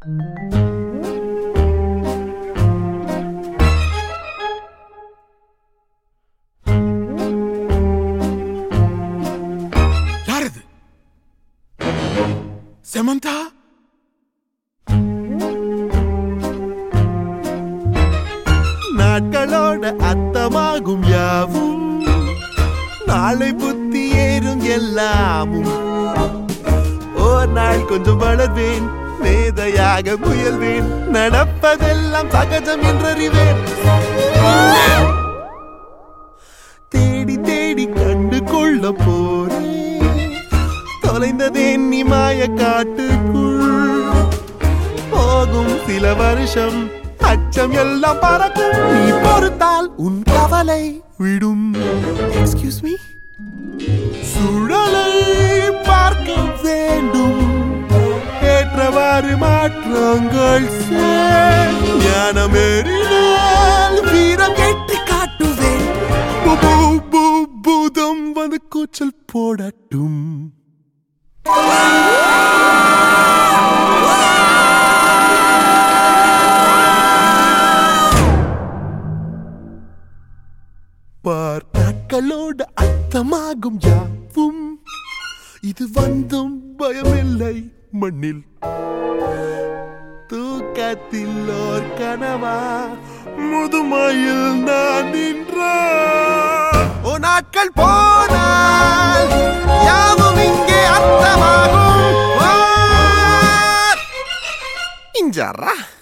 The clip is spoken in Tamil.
யாரது செமந்தா நாட்களோட அத்தமாகும் யாவும் நாளை புத்தி ஏறும் எல்லாமும் ஓர் நாள் கொஞ்சம் வளர்வேன் மேதையாக முயல்வேன் நடப்பதெல்லாம் சகஜம் என்றறிவேன் தேடி தேடி கண்டு கொள்ள போறேன் தொலைந்ததே நீ மாய காட்டுக்குள் போகும் சில வருஷம் அச்சம் எல்லாம் பறக்கும் நீ பொறுத்தால் உன் கவலை விடும் எக்ஸ்கியூஸ் மீ சுழலை பார்க்க வேண்டும் ஏற்றவாறு மாற்றங்கள் செய். ஞானமேறினால் வீரம் எட்டி காட்டுவேன் பு- பு- பு- பூதம் வந்து கூச்சல் போடட்டும் பார் நாட்களோடு அர்த்தமாகும் யாவும் இது வந்தும் பயமில்லை மண்ணில் தூக்கத்தில் ஓர் கனவா முதுமையில் நான் நின்றான் ஓ நாட்கள் போனால் யாவும் இங்கே அர்த்தமாகும் வார். இஞ்சாரா